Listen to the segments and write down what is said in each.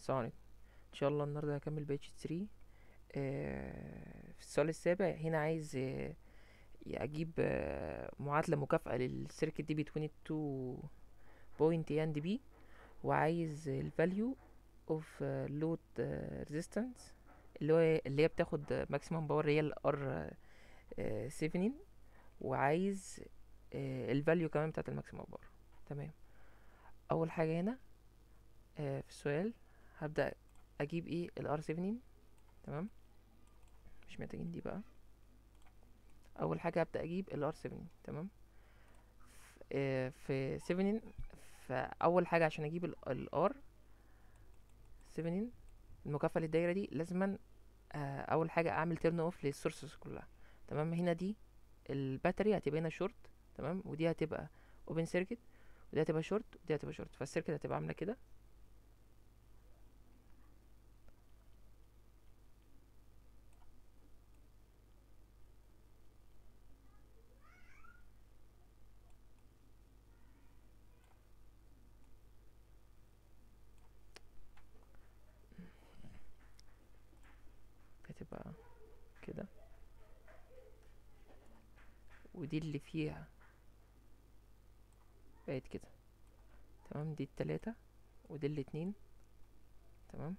السلام عليكم ان شاء الله النهارده هكمل بيج 3 آه، في السؤال السابع هنا عايز آه، اجيب آه، معادله مكافئه للسيركت دي بين التو بوينت A and B وعايز الفاليو اوف لود ريزيستنس اللي هو اللي هي بتاخد ماكسيمم باور هي الار 7 وعايز الفاليو كمان بتاعت الماكسيمم باور تمام اول حاجه هنا آه، في السؤال هبدأ اجيب ايه الار 7 تمام مش محتاجين دي بقى اول حاجة هبدأ اجيب الار 7 تمام ف- آه، في 7 فاول حاجة عشان اجيب الار 7 المكافأة للدايرة دي لازما آه، اول حاجة اعمل تيرن اوف للسورسز كلها تمام هنا دي الباتري هتبقى هنا شورت تمام ودي هتبقى اوبن سيركت ودي هتبقى شورت ودي هتبقى شورت فالسيركت هتبقى عاملة كده هتبقى كده ودي اللي فيها بقت كده تمام دي التلاتة ودي الاتنين تمام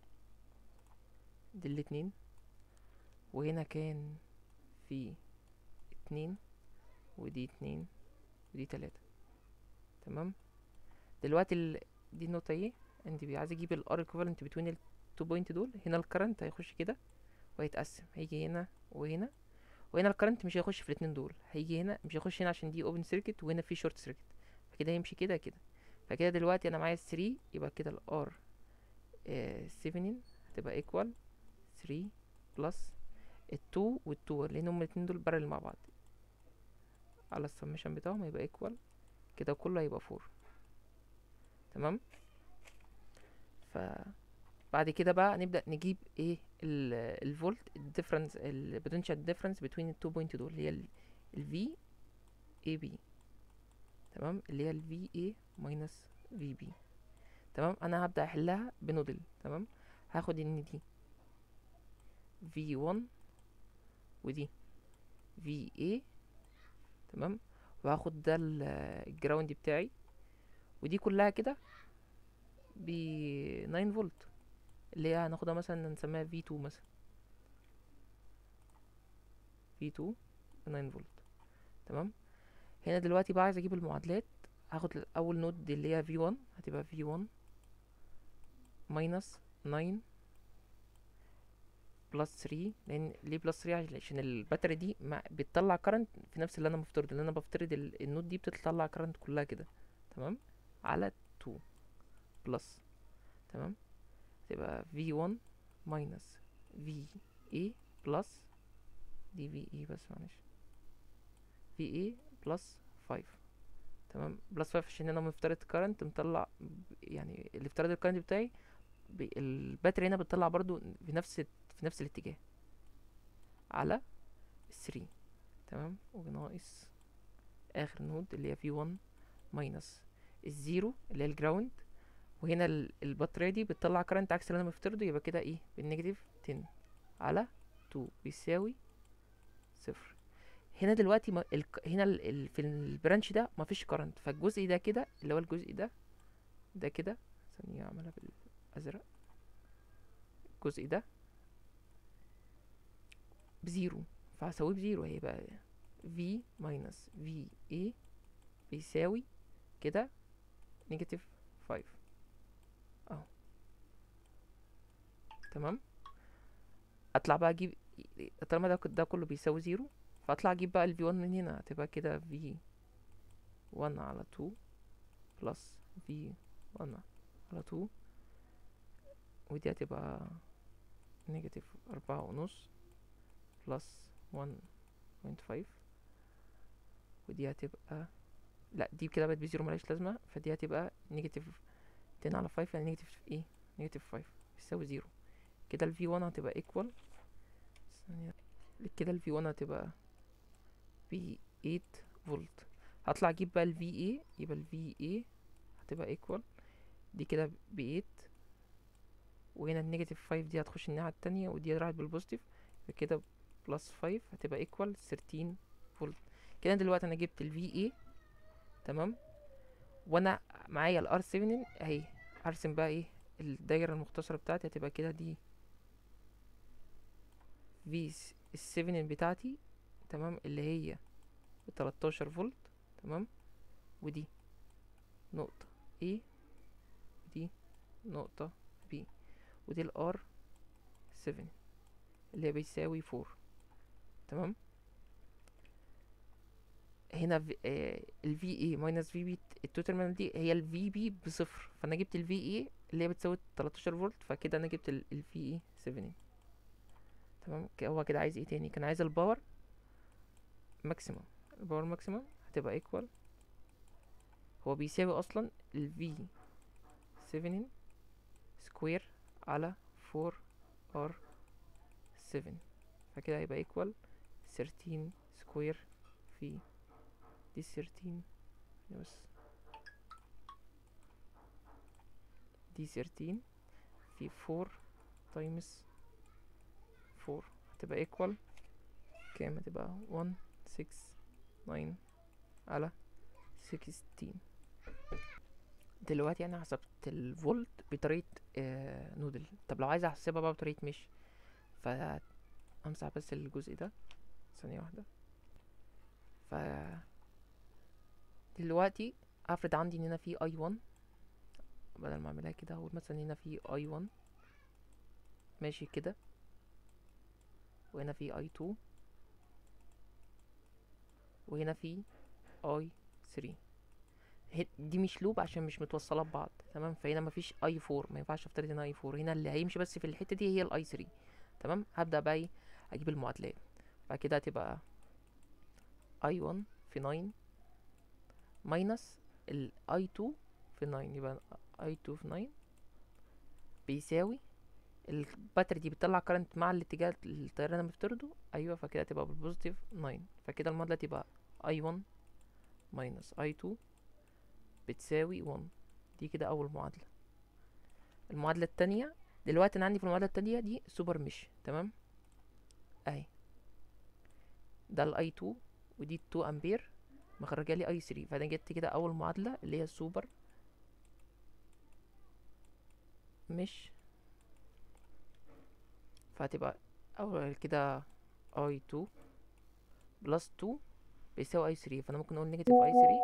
دي الاتنين وهنا كان في اتنين ودي اتنين ودي تلاتة تمام دلوقتي ال... دي النقطة ايه انت بي- عايز اجيب الار equivalent between ال two point دول هنا الكرنت هيخش كده وهيتقسم هيجي هنا وهنا وهنا الكرنت مش هيخش في الاتنين دول هيجي هنا مش هيخش هنا عشان دي اوبن سيركت وهنا في شورت سيركت فكده يمشي كده كده فكده دلوقتي انا معايا 3 يبقى كده الار 7 هتبقى ايكوال 3 بلس ال2 وال2 لان هما الاتنين دول بارل مع بعض على السمشن بتاعهم هيبقى ايكوال كده كله هيبقى 4 تمام ف بعد كده بقى نبدأ نجيب ايه الفولت الديفرنس البوتنشال ديفرنس بين التو بوينت دول اللي هي الفي اي بي تمام اللي هي الفي اي ماينس في بي تمام انا هبدأ احلها بنودل تمام هاخد ان دي في 1 ودي في اي تمام وهاخد ده ال- الجراوند بتاعي ودي كلها كده ب 9 فولت اللي هي هناخدها مثلا نسميها في 2 مثلا في 2 9 فولت تمام هنا دلوقتي بقى عايز اجيب المعادلات هاخد اول نود دي اللي هي في 1 هتبقى في 1 ماينس 9 بلس 3 لان ليه بلس 3 عشان الباتري دي مع بتطلع كرنت في نفس اللي انا مفترض اللي انا بفترض ال- النود دي بتطلع كرنت كلها كده تمام على 2 بلس تمام تبقى V1 minus VA plus دي VA بس معلش VA plus 5 تمام بلس 5 عشان انا مفترض كارنت مطلع ب- يعني الافتراض الكارنت بتاعي ب- الباتري هنا بتطلع برضو في نفس في نفس الاتجاه على 3 تمام وناقص اخر نود اللي هي V1 minus الزيرو اللي هي الجراوند وهنا ال- البطارية دي بتطلع كرنت عكس اللي انا مفترضه يبقى كده ايه بالنيجاتيف 10 على 2 بيساوي صفر هنا دلوقتي ما ال... هنا ال... ال... في البرانش ده مفيش كرنت فالجزء ده كده اللي هو الجزء ده ده كده ثانية اعملها بالازرق الجزء ده بزيرو فهساويه بزيرو هيبقى v ماينس v a بيساوي كده نيجاتيف 5 اهو تمام اطلع بقى اجيب طالما ده ده كله بيساوي زيرو فاطلع اجيب بقى الفي 1 من هنا هتبقى كده في 1 على 2 بلس في 1 على 2 ودي هتبقى نيجاتيف أربعة ونص بلس 1.5 ودي هتبقى لا دي كده بقت بزيرو ملهاش لازمة فدي هتبقى نيجاتيف 10 على 5 يعني نيجاتيف ايه نيجاتيف 5 بيساوي زيرو كده ال V1 هتبقى equal ثانية كده ال V1 هتبقى ب 8 فولت هطلع اجيب بقى ال VA يبقى ال VA هتبقى equal دي كده ب 8 وهنا النيجاتيف 5 دي هتخش الناحية التانية ودي راحت بالبوزيتيف فكده بلس 5 هتبقى ايكوال 13 فولت كده دلوقتي انا جبت ال VA تمام وانا معايا ال R7 اهي هرسم بقى ايه الدايرة المختصرة بتاعتي هتبقى كده دي في السيفن بتاعتي تمام اللي هي بتلاتاشر فولت تمام ودي نقطة A ودي نقطة B ودي ال R7 اللي هي بيساوي فور تمام هنا في آه ال VA ماينس VB التوتال دي هي ال VB بصفر فانا جبت ال VA اللي هي بتساوي 13 فولت فكده انا جبت ال ال VA 7 تمام ك- هو كده عايز ايه تاني كان عايز الباور ماكسيمم الباور ماكسيمم هتبقى ايكوال هو بيساوي اصلا ال V 7 سكوير على 4 R 7 فكده هيبقى ايكوال 13 سكوير في دي 13 بس دي 13 في 4 تايمز 4 هتبقى ايكوال كام هتبقى 1 6 9 على 16 دلوقتي انا حسبت الفولت بطريقة آه نودل طب لو عايز احسبها بقى بطريقة مش فامسح بس الجزء ده ثانية واحدة ف دلوقتي افرض عندي ان هنا في اي 1 بدل ما اعملها كده هقول مثلا هنا في اي 1 ماشي كده وهنا في اي 2 وهنا في اي 3 هي- دي مش لوب عشان مش متوصله ببعض تمام فهنا مفيش اي 4 ما ينفعش افترض ان اي 4 هنا اللي هيمشي بس في الحته دي هي الاي 3 تمام هبدا بقى ايه اجيب المعادلات بعد كده هتبقى اي 1 في 9 ماينس الاي 2 في 9 يبقى اي 2 في 9 بيساوي الباتري دي بتطلع كارنت مع الاتجاه التيار اللي انا مفترضه ايوه فكده تبقى بالبوزيتيف 9 فكده المعادله تبقى اي 1 ماينس اي 2 بتساوي 1 دي كده اول معادله المعادله التانية دلوقتي انا عندي في المعادله التانية دي سوبر مش تمام اهي ده الاي 2 ودي 2 امبير مخرجه لي اي 3 فانا جبت كده اول معادله اللي هي السوبر مش فهتبقى اول كده اي 2 بلس 2 بيساوي اي 3 فانا ممكن اقول نيجاتيف اي 3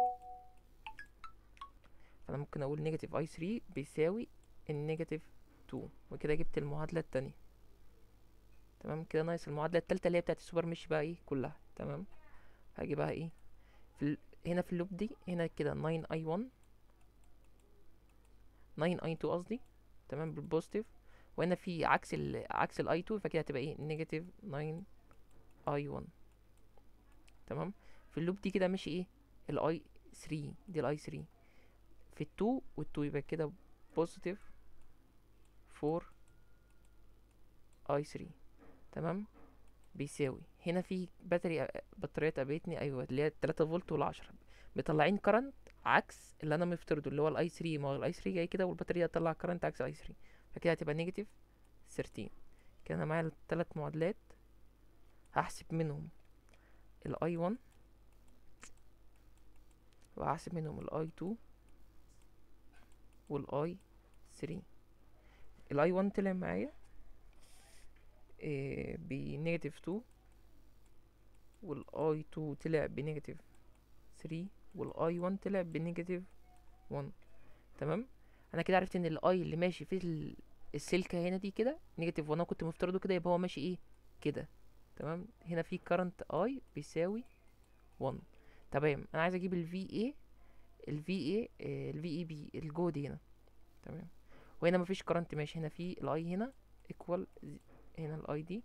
فانا ممكن اقول نيجاتيف اي 3 بيساوي النيجاتيف 2 وكده جبت المعادله التانية تمام كده ناقص المعادله التالتة اللي هي بتاعت السوبر مش بقى ايه كلها تمام هاجي بقى ايه في ال... هنا في اللوب دي هنا كده 9 اي 1 9 اي 2 قصدي تمام بالبوزيتيف وهنا في عكس ال عكس الاي 2 فكده هتبقى ايه نيجاتيف 9 اي 1 تمام في اللوب دي كده ماشي ايه الاي 3 دي الاي 3 في ال 2 وال 2 يبقى كده بوزيتيف 4 اي 3 تمام بيساوي هنا في باتري بطاريات قابلتني ايوه اللي هي 3 فولت وال 10 مطلعين كرنت عكس اللي انا مفترضه اللي هو الاي 3 ما هو الاي 3 جاي كده والبطاريه هتطلع كرنت عكس الاي 3 فكده هتبقى نيجاتيف 13 كده انا معايا الثلاث معادلات هحسب منهم الاي 1 وهحسب منهم الاي 2 والاي 3 الاي 1 طلع معايا إيه بنيجاتيف 2 والاي 2 طلع بنيجاتيف 3 والاي 1 طلع بنيجاتيف 1 تمام انا كده عرفت ان الاي اللي ماشي في ال- السلكه هنا دي كده نيجاتيف 1 انا كنت مفترضه كده يبقى هو ماشي ايه كده تمام هنا في كارنت اي بيساوي 1 تمام انا عايز اجيب الفي اي الفي اي الفي اي بي الجهد هنا تمام وهنا مفيش كارنت ماشي هنا في الاي هنا ايكوال هنا الاي دي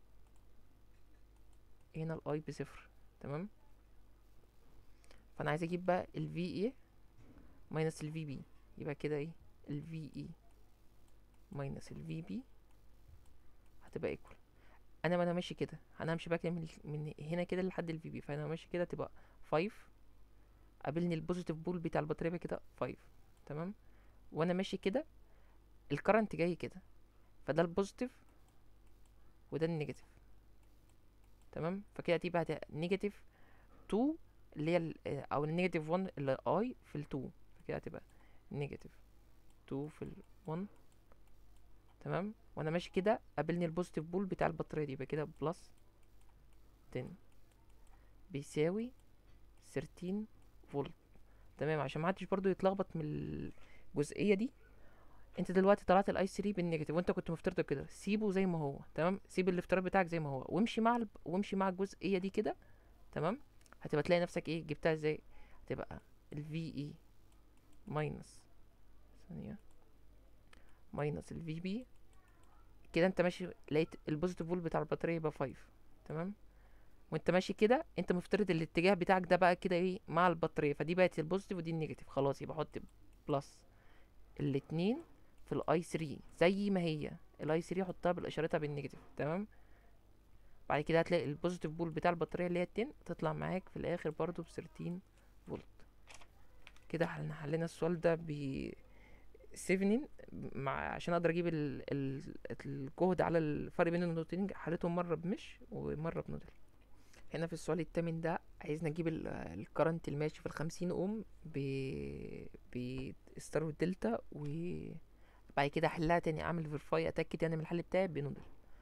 هنا الاي بصفر تمام فانا عايز اجيب بقى الفي اي ماينس الفي بي يبقى كده ايه الفي اي ماينس الفي بي هتبقى ايكوال انا ما انا ماشي كده انا همشي بقى كده من, من هنا كده لحد الفي بي فانا ماشي كده تبقى 5 قابلني البوزيتيف بول بتاع البطاريه بقى كده 5 تمام وانا ماشي كده الكرنت جاي كده فده البوزيتيف وده النيجاتيف تمام فكده دي بقى نيجاتيف 2 اللي هي ال- آه، او النيجاتيف 1 اللي اي في ال 2 فكده هتبقى نيجاتيف 2 في ال 1 تمام وانا ماشي كده قابلني البوزيتيف بول بتاع البطاريه دي يبقى كده بلس 10 بيساوي 13 فولت تمام عشان ما حدش برضو يتلخبط من الجزئيه دي انت دلوقتي طلعت الاي 3 بالنيجاتيف وانت كنت مفترضه كده سيبه زي ما هو تمام سيب الافتراض بتاعك زي ما هو وامشي مع الب... وامشي مع الجزئيه دي كده تمام هتبقى تلاقي نفسك ايه جبتها ازاي هتبقى الفي اي ماينس ثانيه ماينس الفي بي كده انت ماشي لقيت البوزيتيف فول بتاع البطاريه يبقى 5 تمام وانت ماشي كده انت مفترض الاتجاه بتاعك ده بقى كده ايه مع البطاريه فدي بقت البوزيتيف ودي النيجاتيف خلاص يبقى حط بلس الاتنين في الاي 3 زي ما هي الاي 3 حطها بالاشارتها بالنيجاتيف تمام بعد كده هتلاقي البوزيتيف بول بتاع البطاريه اللي هي 10 تطلع معاك في الاخر برضو ب 13 فولت كده احنا حلينا السؤال ده ب 7 مع عشان اقدر اجيب ال... ال... الجهد على الفرق بين النقطتين حليتهم مره بمش ومره بنودل هنا في السؤال التامن ده عايزنا نجيب ال- الكرنت الماشي في الخمسين اوم ب ب ستار والدلتا وبعد كده احلها تاني اعمل فيرفاي اتاكد يعني من الحل بتاعي بنودل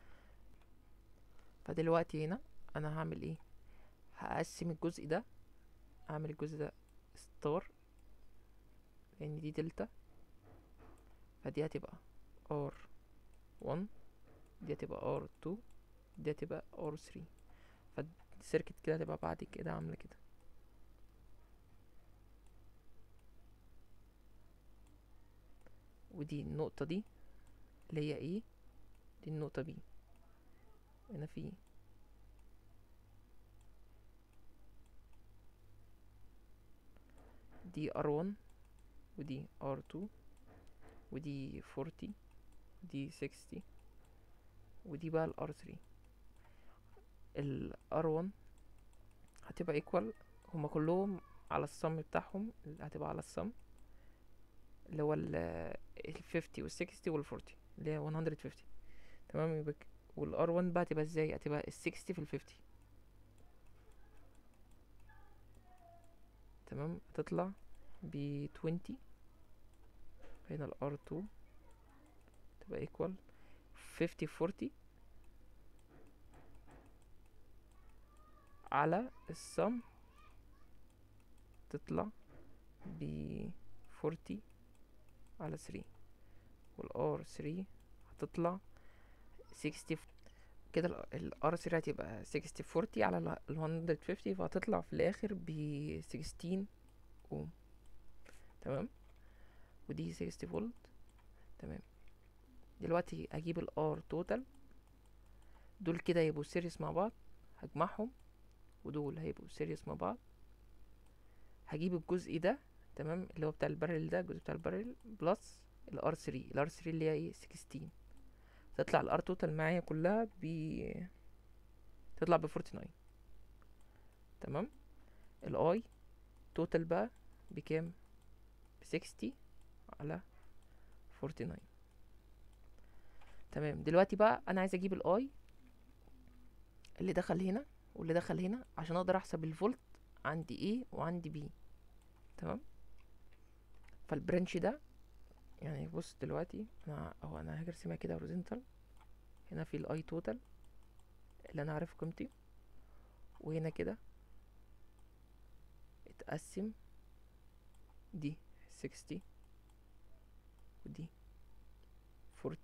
فدلوقتي هنا انا هعمل ايه هقسم الجزء ده اعمل الجزء ده ستار لان دي دلتا فدي هتبقى ار 1 دي هتبقى ار 2 دي هتبقى ار 3 فالسيركت كده هتبقى بعد كده عامله كده ودي النقطة دي اللي هي ايه دي النقطة بي هنا في دي R1 ودي R2 ودي 40 ودي 60 ودي بقى ال R3 ال R1 هتبقى equal هما كلهم على الصم بتاعهم اللي هتبقى على الصم اللي هو ال ال 50 وال 60 وال 40 اللي هي 150 تمام يبقى ك- وال R1 بقى هتبقى ازاي هتبقى ال 60 في ال 50 تمام هتطلع ب 20 هنا ال R2 تبقى equal 50 40 على السم تطلع ب 40 على 3 والار 3 هتطلع 60 ف- كده الار 3 هتبقى 60 40 على ال 150 فهتطلع في الاخر ب 16 اوم تمام ودي 60 فولت تمام دلوقتي اجيب الار توتال دول كده يبقوا سيريس مع بعض هجمعهم ودول هيبقوا سيريس مع بعض هجيب الجزء ده تمام اللي هو بتاع البارل ده الجزء بتاع البارل بلس الار 3 الار 3 اللي هي ايه 16 تطلع الار توتال معايا كلها ب تطلع ب 49 تمام الاي توتال بقى بكام ب 60 على 49 تمام دلوقتي بقى انا عايز اجيب الاي اللي دخل هنا واللي دخل هنا عشان اقدر احسب الفولت عندي ايه وعندي بي تمام فالبرانش ده يعني بص دلوقتي انا اهو انا هاجي ارسمها كده هوريزونتال هنا في الاي توتال اللي انا عارف قيمتي وهنا كده اتقسم دي 60 ودي 40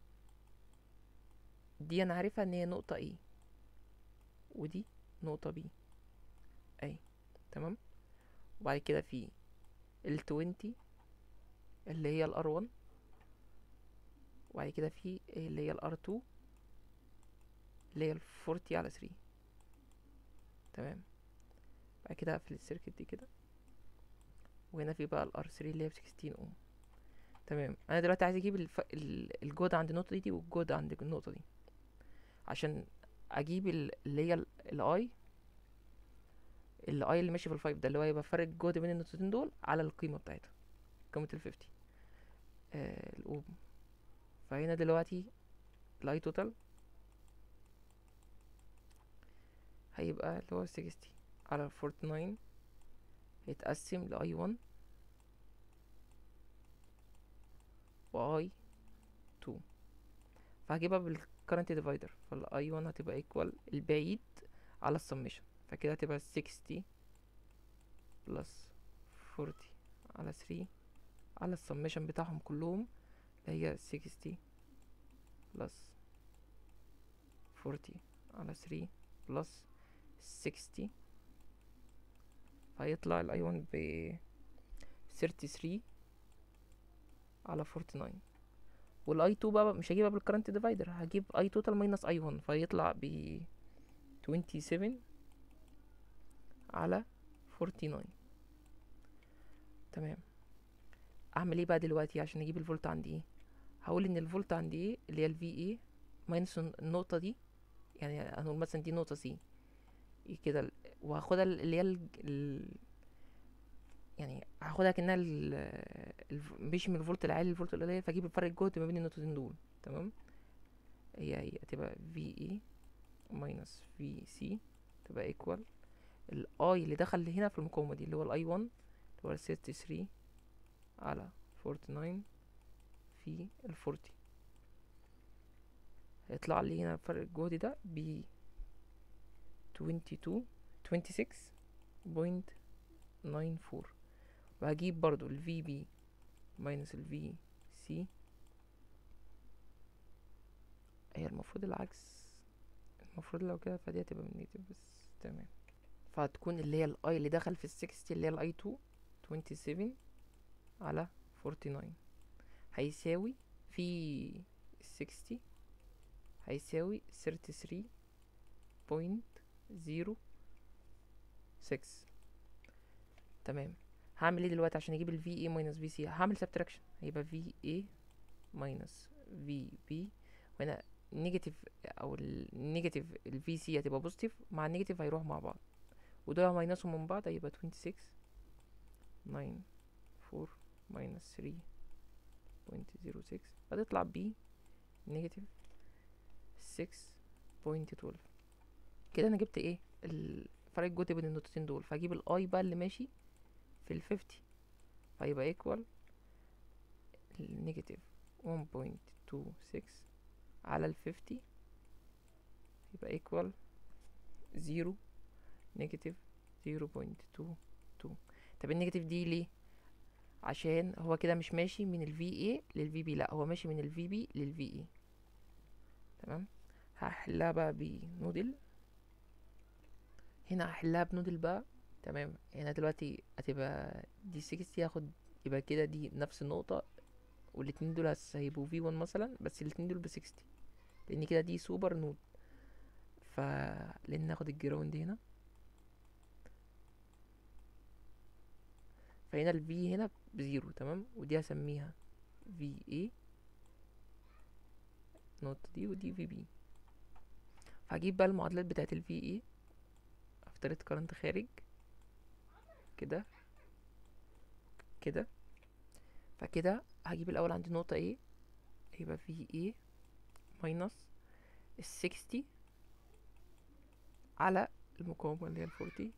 دي انا عارفها ان هي نقطة ايه ودي نقطة بي اي تمام وبعد كده في ال 20 اللي هي الار 1 وبعد كده في اللي هي الار 2 اللي هي ال 40 على 3 تمام بعد كده اقفل السيركت دي كده وهنا في بقى الار 3 اللي هي ب 16 اوم تمام انا دلوقتي عايز اجيب الف... ال- الجهد عند النقطه دي, دي والجهد عند النقطه دي عشان اجيب ال- اللي هي الاي الاي اللي ماشي في الفايف ده اللي هو يبقى فرق الجهد بين النقطتين دول على القيمه بتاعتها قيمه ال 50 آه الاوم فهنا دلوقتي الاي توتال هيبقى اللي هو 60 على 49 هيتقسم ل i1 و i2 فهجيبها بالكرنت ديفايدر فال i1 هتبقى equal البعيد على السمشن فكده هتبقى 60 بلس 40 على 3 على السمشن بتاعهم كلهم اللي هي 60 بلس 40 على 3 بلس 60 فهيطلع الاي 1 ب 33 على 49 والاي 2 بقى مش هجيبها بالكرنت ديفايدر هجيب اي توتال ماينس اي 1 فيطلع ب 27 على 49 تمام اعمل ايه بقى دلوقتي عشان اجيب الفولت عندي ايه هقول ان الفولت عندي ايه اللي هي الفي اي ماينس النقطه دي يعني هنقول مثلا دي نقطه سي كده ال- وهاخدها ال- اللي هي ال... ال... يعني هاخدها كأنها ال... الف... مش من الفولت العالي للفولت القليل فاجيب الفرق الجهد ما بين النقطتين دول تمام هي هي هتبقى في اي ماينس في سي تبقى ايكوال الاي اللي دخل هنا في المقاومة دي اللي هو الاي 1 اللي هو 33 على 49 في ال 40 هيطلع لي هنا فرق الجهد ده ب 22 26.94 وهجيب برضو ال VB minus ال VC هي المفروض العكس المفروض لو كده فدي هتبقى من نيجاتيف بس تمام فهتكون اللي هي الاي اللي دخل في ال 60 اللي هي الاي 2 27 على 49 هيساوي في 60 هيساوي 33.06 تمام هعمل ايه دلوقتي عشان اجيب ال VA minus VC هعمل subtraction هيبقى VA minus VB وهنا نيجاتيف او النيجاتيف ال VC هتبقى بوزيتيف مع النيجاتيف هيروح مع بعض ودول هينقصوا من بعض هيبقى 26 9 4 minus 3.06 هتطلع ب نيجاتيف 6.12 كده انا جبت ايه الفرق الجهد بين النقطتين دول فهجيب الاي بقى اللي ماشي في ال 50 فيبقى ايكوال النيجاتيف 1.26 على ال 50 يبقى ايكوال 0 نيجاتيف 0.22 طب النيجاتيف دي ليه عشان هو كده مش ماشي من ال VA لل VB لا هو ماشي من ال VB لل VA تمام هحلها بقى بنودل هنا هحلها بنودل بقى تمام هنا دلوقتي هتبقى دي 60 هاخد يبقى كده دي نفس النقطة والاتنين دول هس- هيبقوا في 1 مثلا بس الاتنين دول ب 60 لان كده دي سوبر نود ف لان ناخد الجراوند هنا فهنا ال V هنا بزيرو تمام ودي هسميها في A النقطة دي ودي في بي هجيب بقى المعادلات بتاعت ال VA افترض كرنت خارج كده كده فكده هجيب الأول عندي نقطة A يبقى VA ماينس السكستي على المقاومة اللي هي الفورتي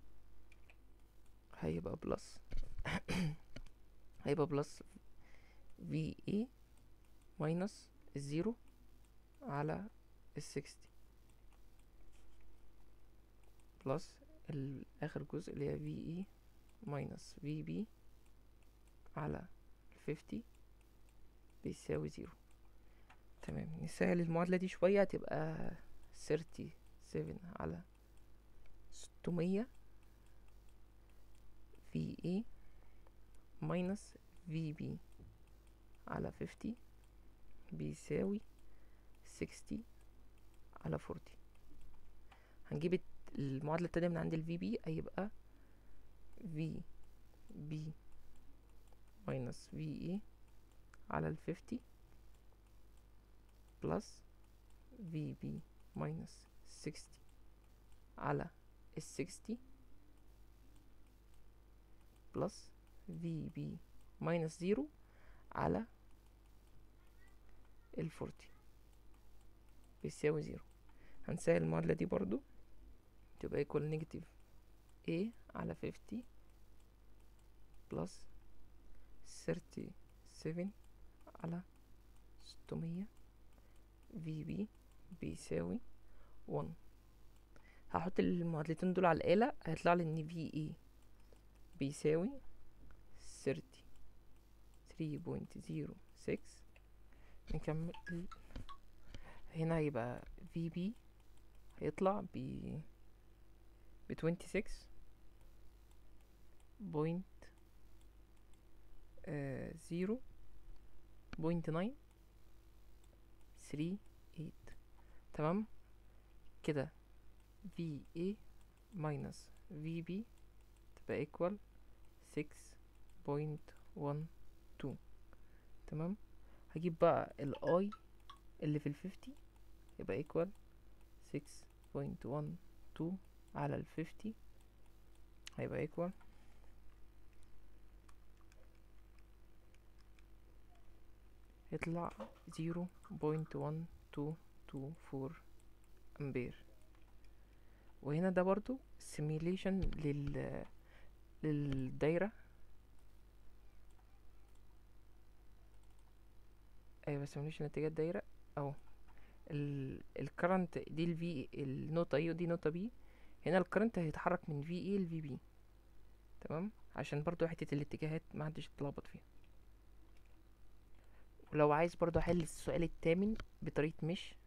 هيبقى بلس هيبقى بلس في اي ماينس الزيرو على السكستي بلس اخر جزء اللي هي في اي ماينس في بي على الفيفتي بيساوي زيرو تمام نسهل المعادلة دي شوية هتبقى سيرتي سيفن على ستمية في اي ماينس في بي على 50 بيساوي 60 على 40 هنجيب الت- المعادلة التانية من عند ال VB هيبقى في بي ماينس في اي على ال 50 بلس في بي ماينس 60 على ال 60 بلس في بي ماينس زيرو على ال 40 بيساوي زيرو هنسهل المعادلة دي برضو تبقى equal نيجاتيف A على 50 بلس 37 على 600 في بي بيساوي 1 هحط المعادلتين دول على الآلة هيطلع لي ان في اي بيساوي 33.06 نكمل هنا هيبقى في بي هيطلع ب ب 26 بوينت زيرو بوينت ناين ثري ايت تمام كده في اي ماينس في بي تبقى ايكوال سكس بوينت ون تو تمام هجيب بقى الاي اللي في الفيفتي يبقى ايكوال سكس بوينت ون تو على الفيفتي هيبقى ايكوال يطلع زيرو بوينت ون تو تو فور امبير وهنا ده برضو سيميليشن لل للدايرة ايوه سيميليشن اتجاه الدايرة اهو الكرنت دي الفي النقطة اي ودي نقطة بي هنا الكرنت هيتحرك من في اي لفي بي تمام عشان برضو حتة الاتجاهات ما حدش يتلخبط فيها ولو عايز برضو احل السؤال التامن بطريقة مش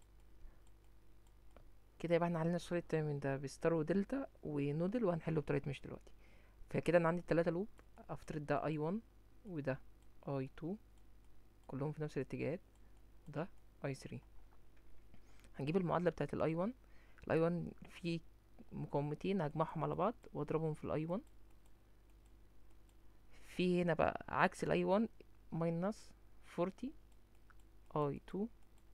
كده يبقى احنا حلينا السؤال التامن ده بستار ودلتا ونودل وهنحله بطريقة مش دلوقتي فكده انا عندي التلاتة لوب افترض ده اي 1 وده اي 2 كلهم في نفس الاتجاهات ده اي 3 هنجيب المعادلة بتاعت الاي 1 الاي 1 فيه مقاومتين هجمعهم على بعض واضربهم في الاي 1 في هنا بقى عكس الاي 1 ماينس 40 اي 2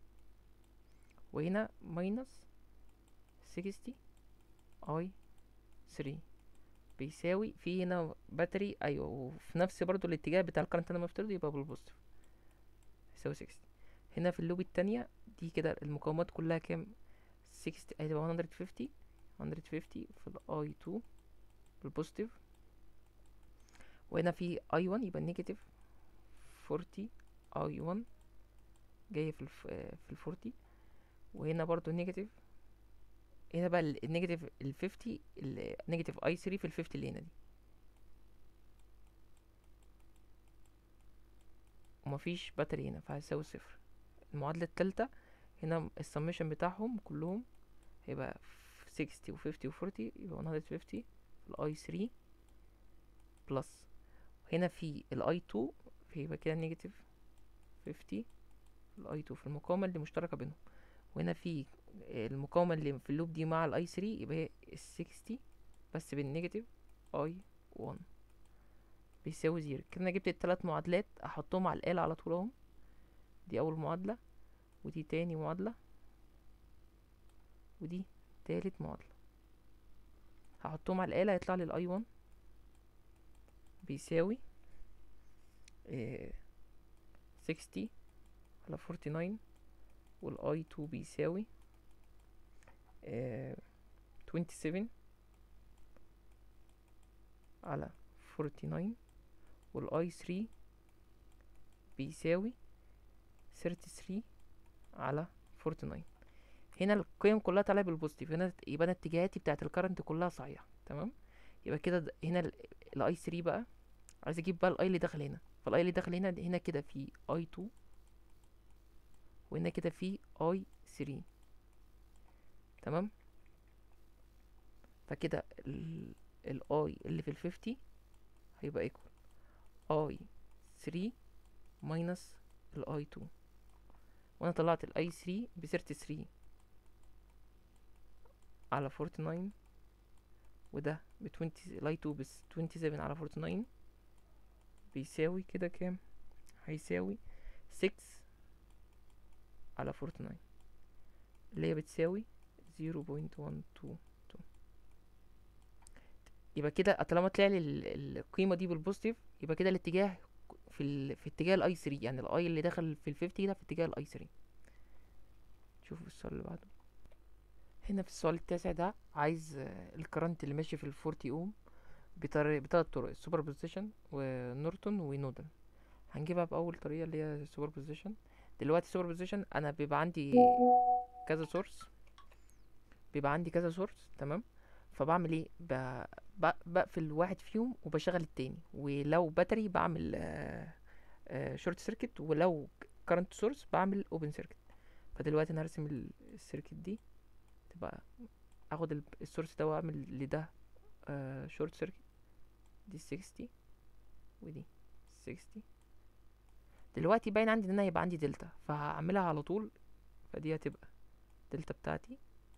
وهنا ماينس 60 اي 3 بيساوي في هنا باتري ايوه وفي نفس برضو الاتجاه بتاع الكرنت انا مفترض يبقى بالبوزيتيف يساوي 60 هنا في اللوب التانية دي كده المقاومات كلها كام 60 هتبقى 150 150 في الاي 2 بالبوزيتيف وهنا في اي 1 يبقى نيجاتيف 40 اي 1 جاي في الف في ال 40 وهنا برضو نيجاتيف هنا بقى النيجاتيف ال 50 النيجاتيف اي 3 في ال 50 اللي هنا دي ومفيش باتري هنا فهيساوي صفر المعادلة التالتة هنا السميشن بتاعهم كلهم هيبقى 60 و 50 و 40 يبقى 150 الاي 3 بلس هنا في الاي 2 فيبقى كده نيجاتيف 50 الاي 2 في المقاومة اللي مشتركة بينهم وهنا في المقاومة اللي في اللوب دي مع الاي 3 يبقى هي ال 60 بس بالنيجاتيف اي 1 بيساوي زيرو كده انا جبت التلات معادلات احطهم على الآلة على طول اهم دي اول معادلة ودي تاني معادلة ودي تالت معادلة هحطهم على الآلة يطلع لي الاي 1 بيساوي سكستي على فورتي ناين والاي 2 بيساوي توينتي سفن على فورتي ناين والاي 3 بيساوي ثيرتي ثري على فورتي ناين هنا القيم كلها طالعه بالبوزيتيف هنا يبقى انا اتجاهاتي بتاعت الكرنت كلها صحيحه تمام يبقى كده هنا الاي 3 بقى عايز اجيب بقى الاي اللي داخل هنا فالاي اللي داخل هنا هنا كده في اي 2 وهنا كده في اي 3 تمام فكده الاي اللي في الفيفتي هيبقى ايكوال اي 3 ماينس الاي 2 وانا طلعت الاي 3 ب 33 على 49 وده ب 20 الاي 2 ب 27 على 49 بيساوي كده كام هيساوي 6 على 49 اللي هي بتساوي 0.122 يبقى كده طالما طلع لي القيمه دي بالبوزيتيف يبقى كده الاتجاه في ال... في اتجاه الاي 3 يعني الاي اللي دخل في ال 50 ده في اتجاه الاي 3 نشوف السؤال اللي بعده هنا في السؤال التاسع ده عايز آه، الكرنت اللي ماشي في الفورتي اوم بطريقة بتلات طرق السوبر بوزيشن ونورتون ونودل هنجيبها بأول طريقة اللي هي السوبر بوزيشن دلوقتي السوبر بوزيشن أنا بيبقى عندي كذا سورس بيبقى عندي كذا سورس تمام فبعمل ايه ب... ب... بقفل واحد فيهم وبشغل التاني ولو باتري بعمل شورت سيركت ولو كارنت سورس بعمل اوبن سيركت فدلوقتي انا هرسم ال- السيركت دي تبقى اخد ال- السورس ده واعمل لده شورت سيركت دي 60 ودي 60 دلوقتي باين عندي ان انا هيبقى عندي دلتا فهعملها على طول فدي هتبقى دلتا بتاعتي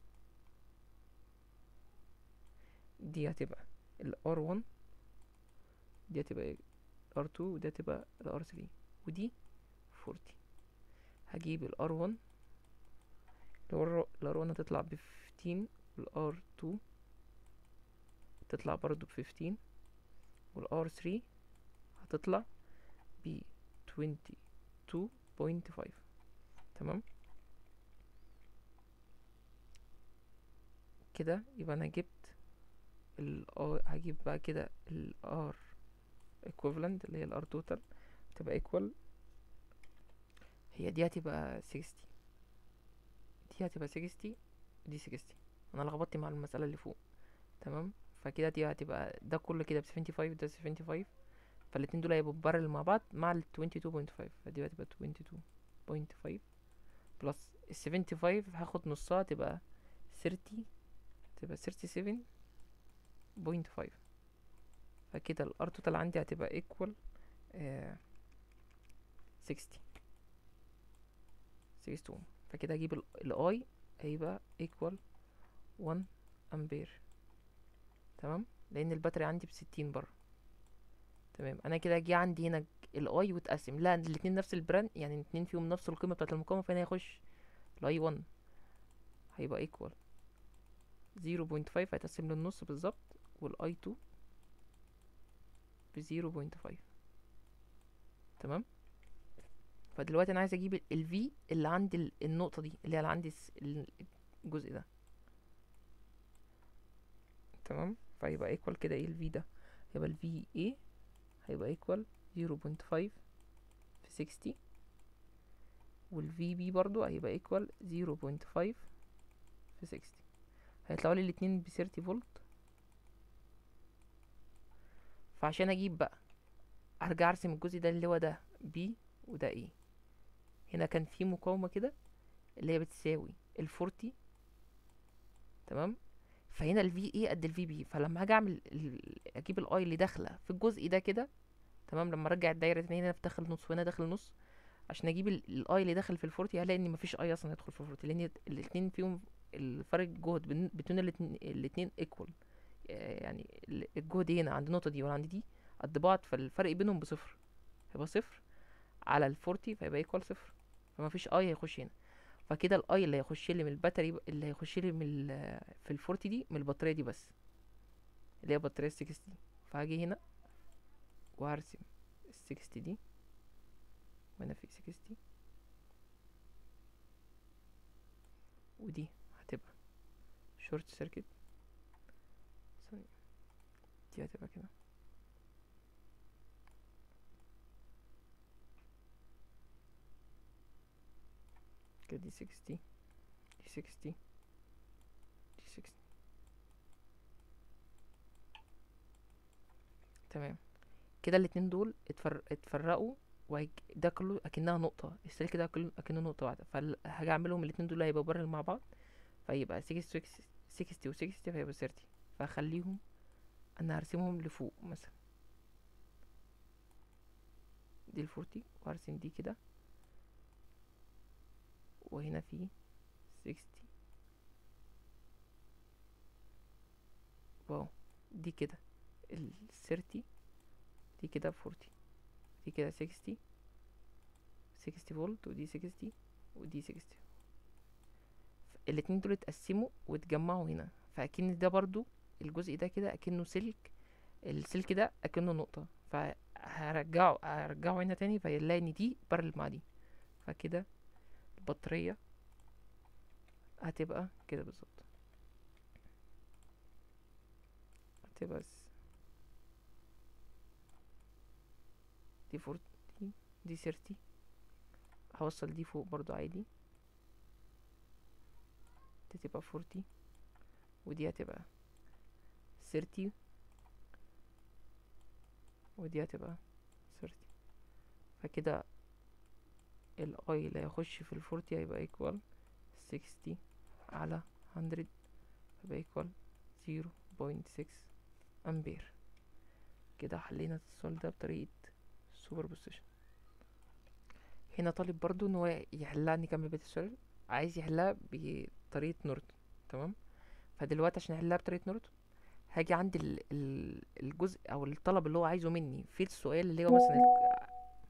دي هتبقى ال R1 دي هتبقى ال R2 ودي هتبقى ال R3 ودي 40 هجيب ال R1 ال R1 هتطلع ب 15 وال R2 تطلع برضو ب 15 وال R3 هتطلع ب 22.5 تمام كده يبقى انا جبت ال R هجيب بقى كده ال R equivalent اللي هي ال R total تبقى equal هي دي هتبقى 60 دي هتبقى 60 ودي 60 انا لخبطت مع المسألة اللي فوق تمام فكده دي هتبقى ده كله كده ب 75 ده 75 فالاتنين دول هيبقوا بارل مع بعض مع ال 22.5 فدي هتبقى 22.5 بلس ال 75 هاخد نصها تبقى 30 تبقى 37.5 فكده ال R total عندي هتبقى equal آه 60 60 فكده اجيب ال ال I هيبقى equal 1 امبير تمام لان الباتري عندي بستين بره تمام انا كده جه عندي هنا الاي واتقسم لا الاتنين نفس البراند يعني الاتنين فيهم نفس القيمه بتاعه المقاومه فهنا هيخش الاي 1 هيبقى ايكوال 0.5 هيتقسم للنص بالظبط والاي 2 ب 0.5 تمام فدلوقتي انا عايز اجيب الفي اللي عند ال- النقطه دي اللي هي اللي عندي الس- ال- الجزء ده تمام فيبقى ايكوال كده ايه الفي ده يبقى الفي اي هيبقى ايكوال 0.5 في 60 والفي بي برضو هيبقى ايكوال 0.5 في 60 هيطلعوا لي الاتنين ب 30 فولت فعشان اجيب بقى ارجع ارسم الجزء ده اللي هو ده بي وده ايه هنا كان في مقاومة كده اللي هي بتساوي الفورتي تمام فهنا الفي اي قد الفي بي فلما هاجي اعمل ال- اجيب الاي اللي داخله في الجزء ده كده تمام لما ارجع الدايره تاني هنا في داخل نص وهنا داخل نص عشان اجيب الاي اللي داخل في الفورتي هلاقي ان مفيش اي اصلا يدخل في الفورتي لان الاتنين فيهم الفرق الجهد بين بين الاتنين الاتنين ايكوال يعني ال- الجهد هنا عند النقطه دي وعند دي قد بعض فالفرق بينهم بصفر هيبقى صفر على الفورتي فيبقى ايكوال صفر فمفيش اي هيخش هنا فكده الاي اللي هيخش لي من الباتري ب- اللي هيخش لي من ال- في الفورتي دي من البطاريه دي بس اللي هي بطاريه 60 فهاجي هنا وهرسم ال 60 دي وهنا في 60 ودي هتبقى شورت سيركت ثانية دي هتبقى كده كده دي 60 دي 60 دي 60 تمام كده الاتنين دول اتفر... اتفرقوا وهيج... ده كله اكنها نقطة السلك ده كله اكنه نقطة واحدة فهاجي اعملهم الاتنين دول هيبقوا بارل مع بعض فيبقى 60 60 و 60 فيبقى 30 فهخليهم انا هرسمهم لفوق مثلا دي الفورتي وهرسم دي كده وهنا في 60 واو دي كده ال 30 دي كده 40 دي كده 60 60 فولت ودي 60 ودي 60 الاتنين دول اتقسموا واتجمعوا هنا فاكن ده برضو الجزء ده كده اكنه سلك السلك ده اكنه نقطة فهرجعه هرجعه هنا تاني فيلاقي ان دي بارل مع دي فكده البطارية هتبقى كده بالظبط هتبقى س- دي فورتي دي سيرتي هوصل دي فوق برضو عادي دي تبقى فورتي ودي هتبقى سيرتي ودي هتبقى سيرتي فكده الاي اللي هيخش في الفورتي هيبقى ايكوال سيكستي على هندرد هيبقى ايكوال زيرو بوينت سكس امبير كده حلينا السؤال ده بطريقة سوبر بوزيشن هنا طالب برضو ان هو يحلها نكمل بقية السؤال عايز يحلها بطريقة نورتون تمام فدلوقتي عشان احلها بطريقة نورتون هاجي عند ال ال الجزء او الطلب اللي هو عايزه مني في السؤال اللي هو مثلا ال-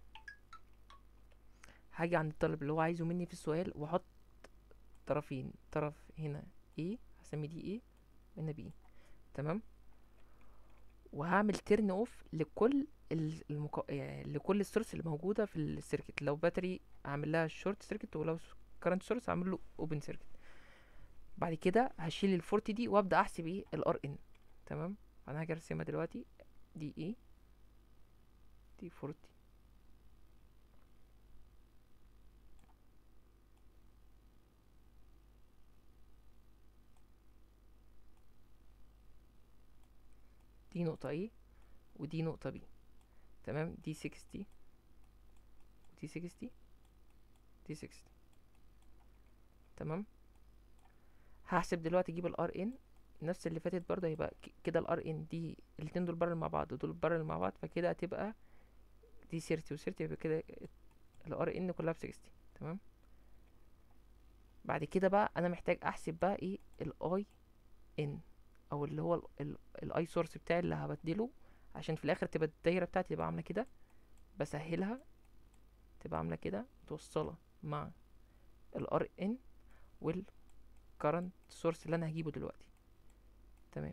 هاجي عند الطلب اللي هو عايزه مني في السؤال واحط طرفين طرف هنا A هسمي دي A وهنا B تمام وهعمل تيرن اوف لكل ال- المكو... يعني لكل السورس اللي موجوده في السيركت لو باتري هعمل لها شورت سيركت ولو كرنت سورس هعمل له اوبن سيركت بعد كده هشيل الفورتي دي وابدا احسب ايه الار ان تمام انا هاجي ارسمها دلوقتي دي ايه دي فورتي دي نقطة A ودي نقطة B تمام دي 60 ودي 60 دي 60 تمام هحسب دلوقتي اجيب الار ان نفس اللي فاتت برضه هيبقى ك- كده الار ان دي الاتنين دول بارل مع بعض ودول بارل مع بعض فكده هتبقى دي 30 و30 يبقى كده الار ان كلها ب 60 تمام بعد كده بقى انا محتاج احسب بقى ايه الاي ان او اللي هو الاي سورس بتاعي اللي هبدله عشان في الاخر تبقى الدايره بتاعتي تبقى عامله كده بسهلها تبقى عامله كده متوصله مع الار ان والكرنت سورس اللي انا هجيبه دلوقتي تمام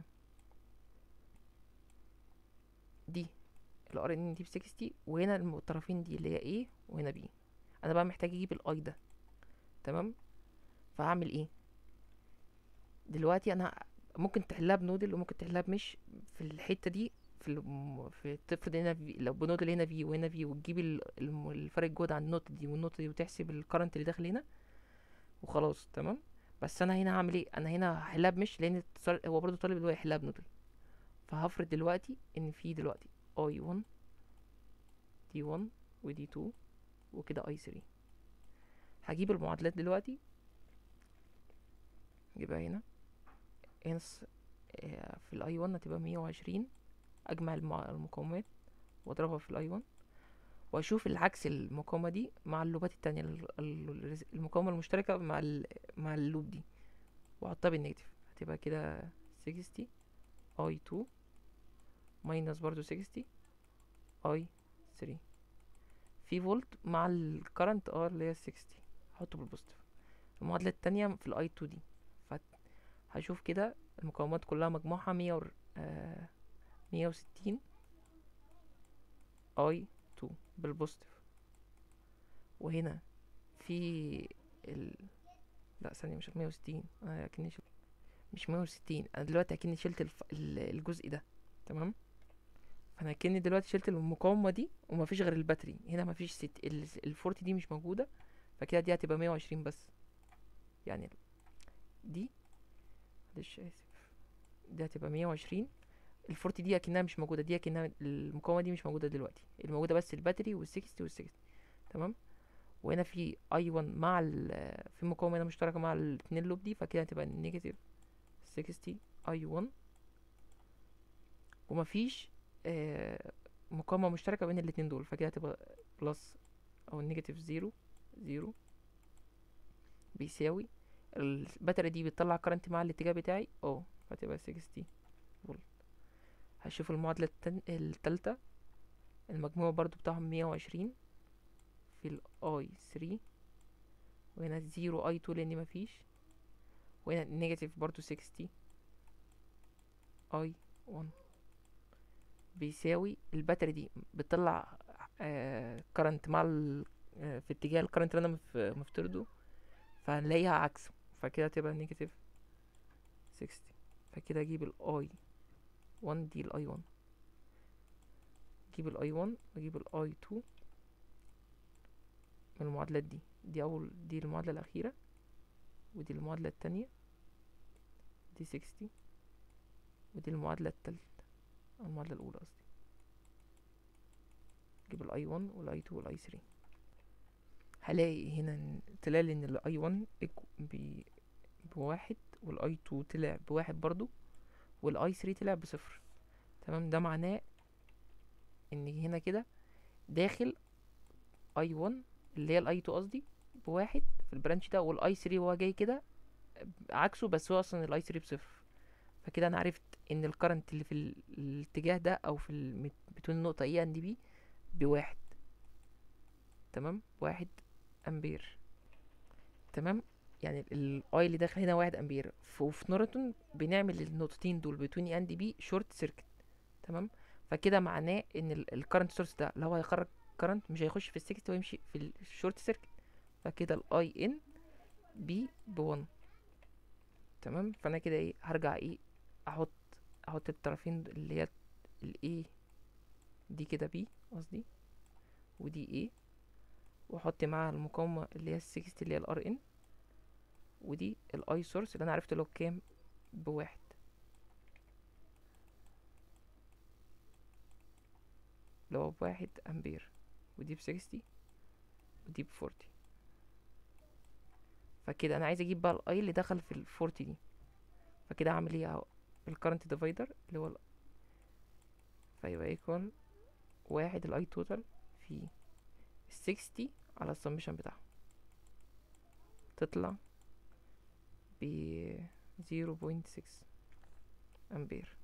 دي الار ان دي ب 60 وهنا الم- الطرفين دي اللي هي A وهنا B انا بقى محتاج اجيب الاي ده تمام فهعمل ايه دلوقتي انا ممكن تحلها بنودل وممكن تحلها بمش في الحته دي في الم... في تفرض هنا في لو بنودل هنا في وهنا في وتجيب ال- الم- الفرق الجهد عند النقطه دي والنقطه دي وتحسب الكرنت اللي داخل هنا وخلاص تمام بس انا هنا هعمل ايه انا هنا هحلها بمش لان اتصال- هو برضو طالب اللي هو يحلها بنودل فهفرض دلوقتي ان في دلوقتي اي 1 دي 1 ودي 2 وكده اي 3 هجيب المعادلات دلوقتي يبقى هنا هنا الس- آه، في الاي 1 هتبقى 120 اجمع المع- المقاومات واضربها في الاي 1 واشوف العكس المقاومه دي مع اللوبات التانية ال- ال- المقاومه المشتركه مع ال مع اللوب دي واحطها بالنيجاتيف هتبقى كده 60 اي 2 ماينس برضو 60 اي 3 في فولت مع الكرنت ار اللي هي 60 احطه بالبوزيتيف المعادله التانية في الاي 2 دي فهشوف كده المقاومات كلها مجموعها 100 ور- آه، 160 اي 2 بالبوزيتيف وهنا في ال لا ثانية مش 160 انا اكني شلت مش 160 انا دلوقتي اكني شلت الف... ال- الجزء ده تمام فانا اكني دلوقتي شلت المقاومة دي ومفيش غير الباتري هنا مفيش ست ال... الفورتي دي مش موجودة فكده دي هتبقى 120 بس يعني دي معلش اسف دي هتبقى 120 الفورتي دي اكنها مش موجوده دي اكنها المقاومه دي مش موجوده دلوقتي الموجوده بس الباتري وال60 وال60 تمام وهنا في اي 1 مع ال في مقاومه هنا مشتركه مع الاتنين لوب دي فكده هتبقى نيجاتيف 60 اي 1 ومفيش آه مقاومه مشتركه بين الاتنين دول فكده هتبقى بلس او نيجاتيف زيرو زيرو بيساوي الباتري دي بتطلع كرنت مع الاتجاه بتاعي اه فتبقى 60 فولت هشوف المعادلة التن... التالتة المجموع برضو بتاعهم مية وعشرين في الاي 3 وهنا زيرو اي 2 لان مفيش وهنا نيجاتيف برضو 60 اي 1 بيساوي الباتري دي بتطلع آه كرنت مع ال... آه في اتجاه الكرنت اللي انا مف... مفترضه فهنلاقيها عكسه فكده تبقى نيجاتيف 60 فكده اجيب الاي 1 دي الاي 1 اجيب الاي 1 واجيب الاي 2 من المعادلات دي دي اول دي المعادلة الاخيرة ودي المعادلة التانية دي 60 ودي المعادلة التالتة او المعادلة الاولى قصدي اجيب الاي 1 والاي 2 والاي 3 هلاقي هنا إن طلع لي ان الاي 1 ب بواحد والاي 2 طلع بواحد برضو والاي 3 طلع بصفر تمام ده معناه ان هنا كده داخل اي 1 اللي هي الاي 2 قصدي بواحد في البرانش ده والاي 3 هو جاي كده عكسه بس هو اصلا الاي 3 بصفر فكده انا عرفت ان الكرنت اللي في ال- الاتجاه ده او في المت... بتوين النقطة اي ان دي بي بواحد تمام واحد امبير تمام يعني الاي اللي داخل هنا واحد امبير ف- وفي نورتون بنعمل النقطتين دول بتوين اي ان دي بي شورت سيركت تمام فكده معناه ان الكرنت سورس ده اللي هو هيخرج كرنت مش هيخش في السكت ويمشي في الشورت سيركت فكده الاي ان بي بون تمام فانا كده ايه هرجع ايه احط احط الطرفين اللي هي الاي دي كده بي قصدي ودي ايه واحط معاها المقاومة اللي هي السكست اللي هي الار ان ودي الاي سورس اللي انا عرفت له كام بواحد اللي هو بواحد امبير ودي بسكستي ودي بفورتي فكده انا عايز اجيب بقى الاي اللي دخل في الفورتي دي فكده اعمل ايه اهو الكرنت ديفايدر اللي هو ال- فيبقى ايكوال واحد الاي توتال في السكستي على السمشن بتاعه تطلع ب 0.6 امبير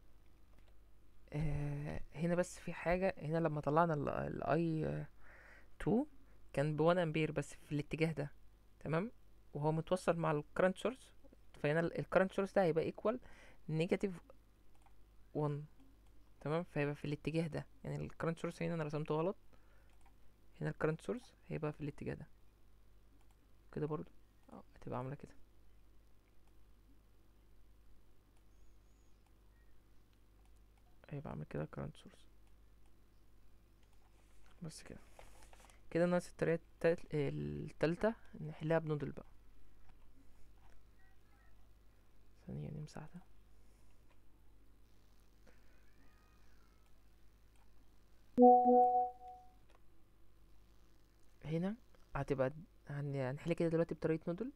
آه هنا بس في حاجة هنا لما طلعنا الاي 2 كان ب 1 امبير بس في الاتجاه ده تمام وهو متوصل مع الكرنت سورس فهنا الكرنت سورس ده هيبقى ايكوال نيجاتيف 1 تمام فهيبقى في الاتجاه ده يعني الكرنت سورس هنا انا رسمته غلط هنا الكرنت سورس هيبقى في الاتجاه ده كده برضو اه هتبقى عامله كده هيبقى عامل كده الكرنت سورس بس كده كده ناقص الطريقة التالت- التالتة نحلها بنودل بقى ثانية نمسح ده هنا هتبقى هن- هنحل كده دلوقتي بطريقة نودل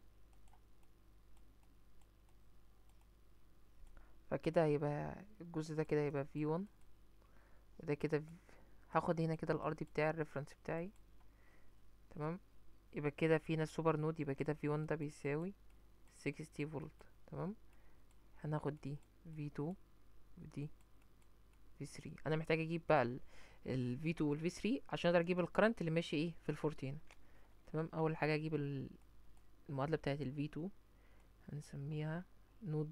فكده هيبقى الجزء ده كده هيبقى في 1 وده كده في- هاخد هنا كده الارضي بتاعي الريفرنس بتاعي تمام يبقى كده في هنا السوبر نود يبقى كده في 1 ده بيساوي 60 فولت تمام هناخد دي في 2 ودي في 3 انا محتاج اجيب بقى ال ال V2 وال V3 عشان اقدر اجيب الكرنت اللي ماشي ايه في الفورتي هنا تمام اول حاجه اجيب ال- المعادله بتاعه ال V2 هنسميها نود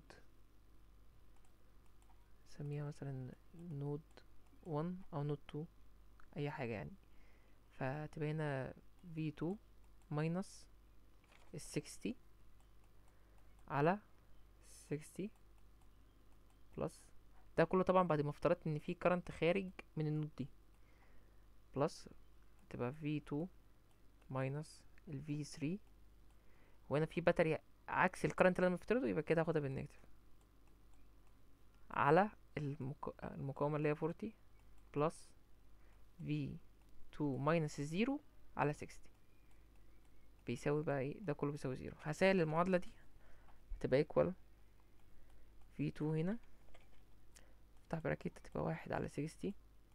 نسميها مثلا نود 1 او نود 2 اي حاجه يعني فتبقى هنا V2 ماينس ال 60 على 60 بلس ده كله طبعا بعد ما افترضت ان في كرنت خارج من النود دي بلس تبقى V2 ماينس ال V3 وهنا في باتري عكس الكرنت اللي انا مفترضه يبقى كده هاخدها بالنيجاتيف على المك... المقاومة اللي هي 40 بلس V2 ماينس الزيرو على 60 بيساوي بقى ايه ده كله بيساوي زيرو هسهل المعادلة دي هتبقى equal V2 هنا افتح براكت تبقى واحد على 60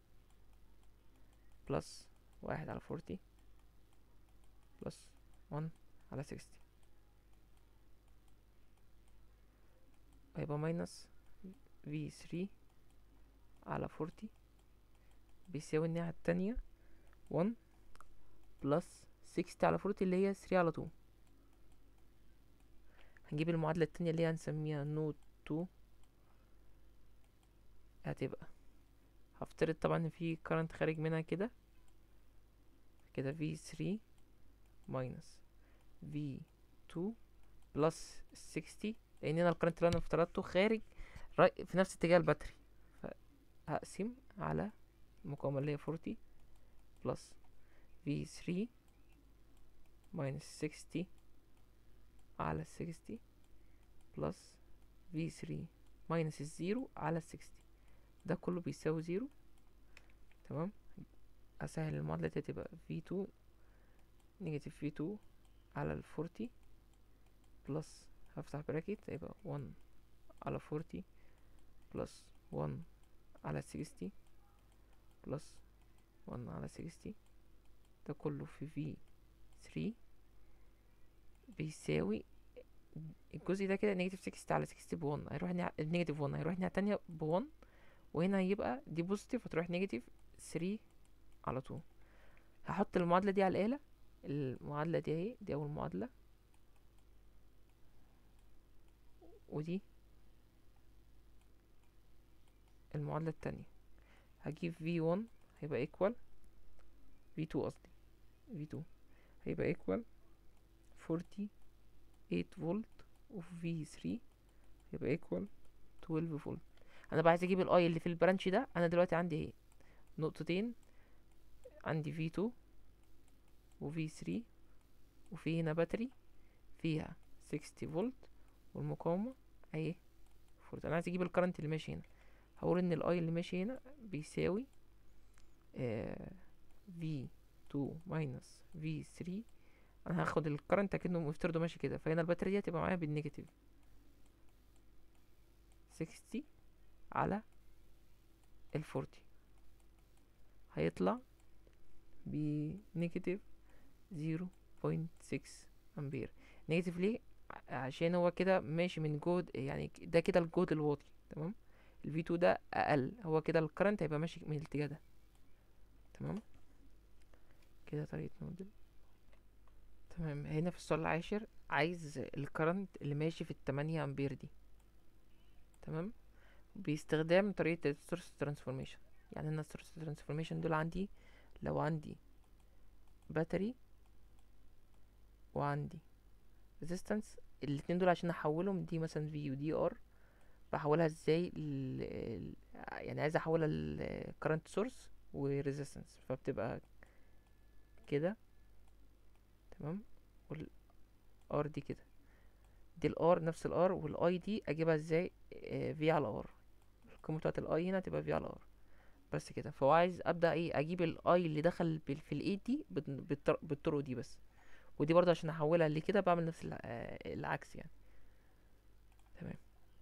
بلس واحد على 40 بلس 1 على 60 هيبقى ماينس V3 على 40 بيساوي الناحية التانية 1 بلس 60 على 40 اللي هي 3 على 2 هنجيب المعادلة التانية اللي هي هنسميها نوت 2 هتبقى هفترض طبعا ان في current خارج منها كده كده V3 minus V2 بلس 60 لان هنا الكرنت اللي انا افترضته خارج راي- في نفس اتجاه الباتري فهقسم على المقاومة اللي هي 40 بلس في 3 minus 60 على 60 بلس في 3 minus الزيرو على 60 ده كله بيساوي زيرو تمام اسهل المعادلة دي تبقى V2 نيجاتيف V2 على ال 40 بلس هفتح براكت هيبقى 1 على 40 بلس 1 على 60 بلس 1 على 60 ده كله في في 3 بيساوي الجزء ده كده نيجاتيف 60 على 60 ب 1 هيروح نيجاتيف 1 هيروح الناحية التانية ب 1 وهنا هيبقى دي بوزيتيف هتروح نيجاتيف 3 على طول هحط المعادلة دي على الآلة المعادلة دي اهي دي أول معادلة ودي المعادلة التانية هجيب V1 هيبقى equal V2 قصدي V2 هيبقى equal 48 فولت وفي V3 هيبقى equal 12 فولت انا بقى عايز اجيب الاي اللي في البرانش ده انا دلوقتي عندي ايه نقطتين عندي V2 و V3 وفي هنا باتري فيها 60 فولت والمقاومة اهي فولت انا عايز اجيب الكرنت اللي ماشي هنا هقول ان الاي اللي ماشي هنا بيساوي آه V2 ماينس V3 انا هاخد الكرنت اكنه مفترضه ماشي كده فهنا الباتري دي هتبقى معايا بالنيجاتيف 60 على ال 40 هيطلع بنيجاتيف 0.6 امبير نيجاتيف ليه ع- عشان هو كده ماشي من جهد يعني ك- ده كده الجهد الواطي تمام ال V2 ده اقل هو كده الكرنت هيبقى ماشي من الاتجاه ده تمام كده طريقة نودل تمام هنا في السؤال العاشر عايز الكرنت اللي ماشي في التمانية امبير دي تمام باستخدام طريقة السورس ترانسفورميشن يعني انا السورس ترانسفورميشن دول عندي لو عندي باتري وعندي ريزيستنس الاتنين دول عشان احولهم دي مثلا في ودي ار بحولها ازاي ل... ل- يعني عايز احولها ل current source و resistance فبتبقى كده تمام وال R دي كده دي ال R نفس ال R وال I دي اجيبها ازاي آه، V على R القيمة بتاعت ال I هنا تبقى V على R بس كده فهو عايز ابدا ايه اجيب ال I اللي دخل بال- في ال 8 دي بال- بالطر- بالطرق دي بس ودي برضه عشان احولها لكده بعمل نفس الع- آه، العكس يعني تمام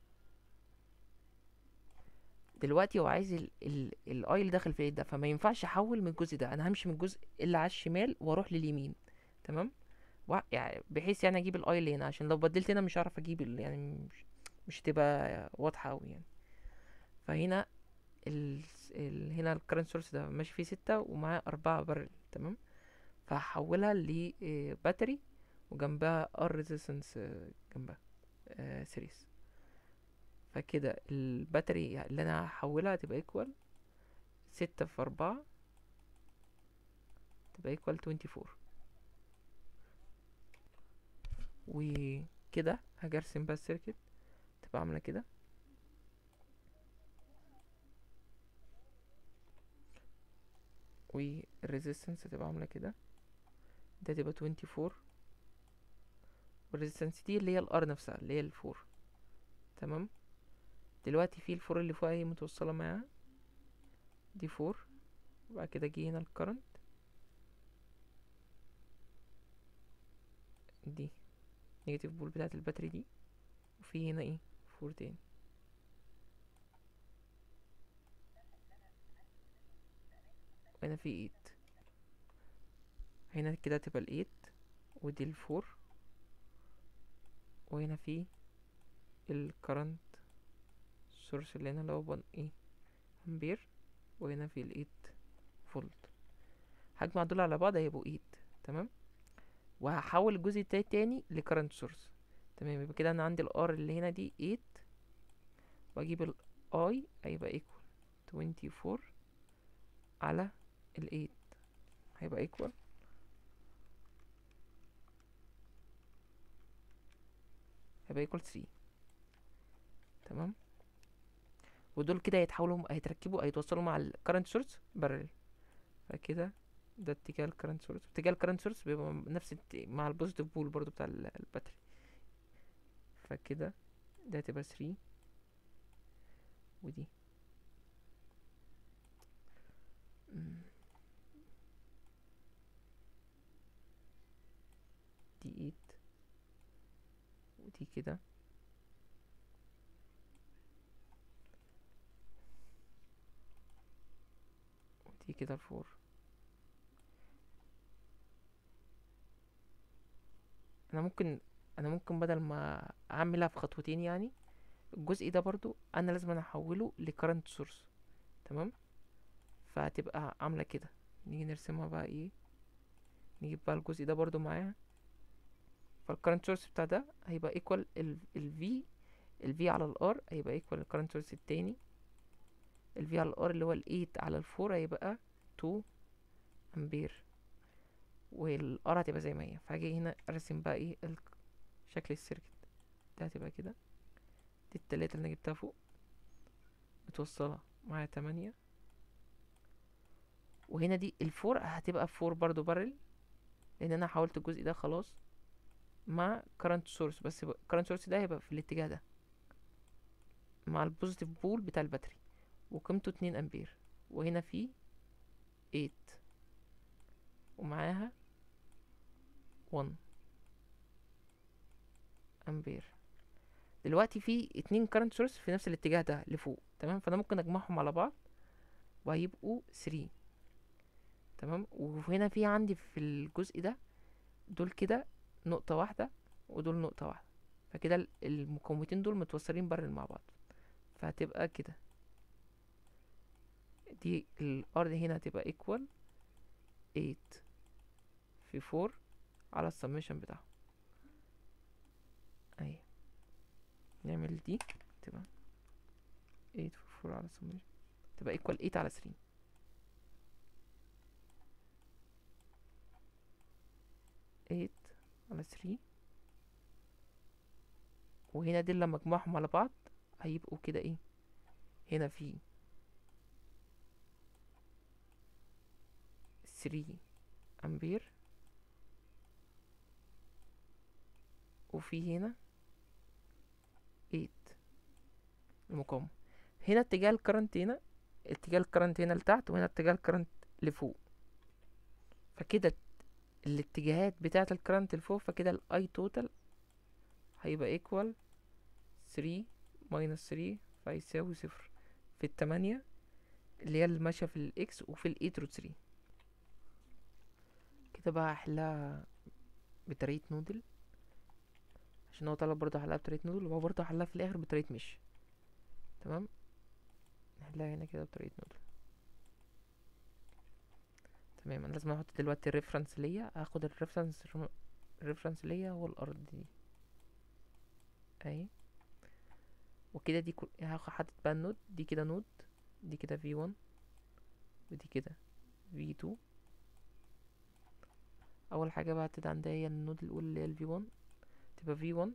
دلوقتي هو عايز ال ال الاي اللي داخل في الايد ده فما ينفعش احول من الجزء ده انا همشي من الجزء اللي على الشمال واروح لليمين تمام وا- يعني بحيث يعني اجيب الاي اللي هنا عشان لو بدلت هنا مش هعرف اجيب ال يعني مش مش هتبقى واضحه قوي يعني فهنا ال, ال هنا الكرنت سورس ده ماشي فيه ستة ومعاه أربعة برل تمام فهحولها لباتري وجنبها ار ريزيستنس جنبها سيريس فكده الباتري اللي انا هحولها تبقى ايكوال ستة في أربعة تبقى ايكوال 24 وكده هاجي ارسم بقى السيركت تبقى عاملة كده والريزيستنس هتبقى عاملة كده ده تبقى 24 والريزيستنس دي اللي هي الار نفسها اللي هي الفور تمام دلوقتي في الفور اللي فوق اهي متوصلة معاها دي فور وبعد كده جه هنا الكرنت دي نيجاتيف بول بتاعت الباتري دي وفي هنا ايه فور تاني وهنا في ايت هنا كده تبقى الايت ودي الفور وهنا في الكرنت سورس اللي هنا اللي هو بن ايه امبير وهنا في الايت فولت هجمع دول على بعض هيبقوا ايت تمام وهحول الجزء التاني تاني لكرنت سورس تمام يبقى كده انا عندي الار اللي هنا دي 8 واجيب الاي هيبقى ايكوال 24 على ال 8 هيبقى ايكوال هيبقى equal 3 تمام ودول كده هيتحولوا هيتركبوا هيتوصلوا مع ال current source parallel فكده ده اتجاه ال current source اتجاه ال current source بيبقى نفس الت- مع ال positive pole برضو بتاع ال- الباتري فكده ده هتبقى 3 ودي مم. دي 8 ودي كده ودي كده الفور انا ممكن انا ممكن بدل ما اعملها في خطوتين يعني الجزء ده برضو انا لازم أنا احوله لكرنت سورس تمام فهتبقى عامله كده نيجي نرسمها بقى ايه نجيب بقى الجزء ده برضو معاها فالكرنت سورس بتاع ده هيبقى ايكوال ال V ال V على ال R هيبقى ايكوال الكرنت سورس التاني ال V على ال R اللي هو ال 8 على ال 4 هيبقى 2 امبير وال R هتبقى زي ما هي فهاجي هنا ارسم بقى ايه ال- شكل السيركت ده هتبقى كده دي التلاتة اللي انا جبتها فوق متوصلة مع تمانية وهنا دي الفور هتبقى فور برضو بارل لان انا حولت الجزء ده خلاص مع current source بس ب- current source ده هيبقى في الاتجاه ده مع البوزيتيف بول بتاع الباتري وقيمته اتنين امبير وهنا في 8 ومعاها 1 امبير دلوقتي في اتنين current source في نفس الاتجاه ده لفوق تمام فانا ممكن اجمعهم على بعض وهيبقوا 3 تمام وهنا في عندي في الجزء ده دول كده نقطة واحدة ودول نقطة واحدة فكده ال- المقاومتين دول متوصلين بارل مع بعض فهتبقى كده دي الأرض هنا هتبقى equal 8 في 4 على السميشن بتاعهم اهي نعمل دي تبقى 8 في 4 على السميشن تبقى equal 8 على 3 8 على 3 وهنا دي لما اجمعهم على بعض هيبقوا كده ايه هنا في 3 امبير وفي هنا 8 المقاومة هنا اتجاه الكرنت هنا اتجاه الكرنت هنا لتحت وهنا اتجاه الكرنت لفوق فكده الاتجاهات بتاعة الكرنت لفوق فكده الاي توتال هيبقى ايكوال 3 ماينس 3 فيساوي صفر في التمانية اللي هي اللي ماشية في الاكس وفي الايت روت 3 كده بقى هحلها بطريقة نودل عشان هو طلب برضه حلها بطريقة نودل وهو برضه حلها في الاخر بطريقة مش تمام نحلها هنا كده بطريقة نودل تمام انا لازم احط دلوقتي الريفرنس ليا هاخد الريفرنس الريفرنس ليا هو الارض دي اهي وكده دي كل... هاخد حاطط بقى النود دي كده نود دي كده في 1 ودي كده في 2 اول حاجه بقى هتبقى عندها هي النود الاولى اللي هي الفي 1 تبقى في 1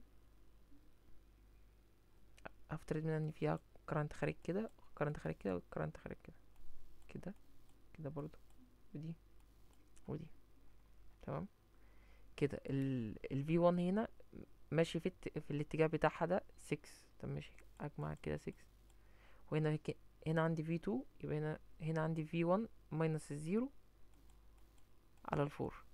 افترض منها ان فيها كرنت خارج كده كرنت خارج كده وكرنت خارج كده كده كده برضو ودي ودي تمام كده ال ال V1 هنا ماشي في الت... في الاتجاه بتاعها ده 6 طب ماشي اجمع كده 6 وهنا هيك... هنا عندي V2 يبقى هنا هنا عندي V1 ماينس الزيرو على الفور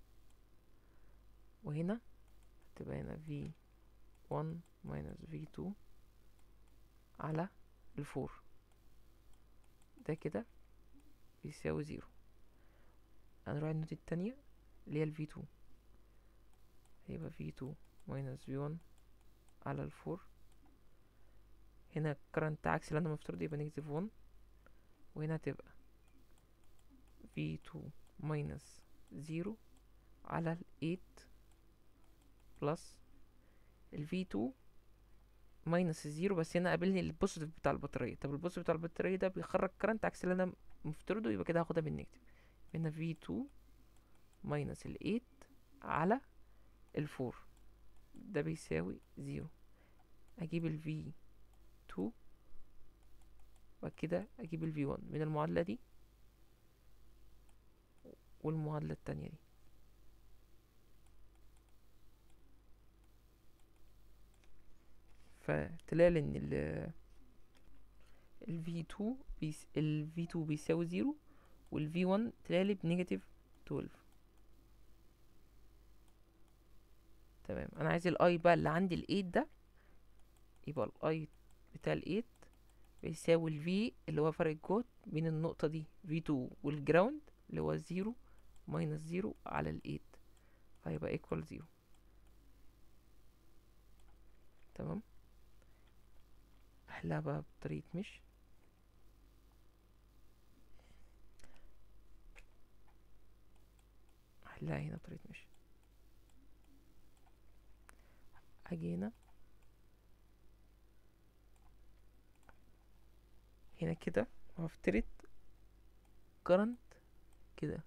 وهنا تبقى هنا V1 ماينس V2 على الفور ده كده بيساوي زيرو هنروح النوت التانية اللي هي ال V2 هيبقى V2 minus V1 على الفور هنا current عكس اللي انا مفترض يبقى نيجاتيف 1 وهنا هتبقى V2 minus 0 على ال 8 بلس ال V2 ماينس الزيرو بس هنا قابلني البوزيتيف بتاع البطارية طب البوزيتيف بتاع البطارية ده بيخرج كرنت عكس اللي انا مفترضه يبقى كده هاخدها بالنيجاتيف هنا V2 ماينس ال 8 على الفور ده بيساوي زيرو اجيب ال V2 بعد كده اجيب ال V1 من المعادلة دي والمعادلة التانية دي فتلاقي ان ال ال V2 بيس ال V2 بيساوي زيرو وال V1 تلاقي بنيجاتيف 12 تمام انا عايز الاي بقى اللي عندي الايت ده يبقى الاي بتاع الايت بيساوي الفي اللي هو فرق الجهد بين النقطة دي V2 والجراوند اللي هو زيرو ماينس زيرو على الايت فهيبقى ايكوال زيرو تمام احلها بقى بطريقة مش احلها هنا بطريقة مش هاجي هنا هنا كده وهفترض current كده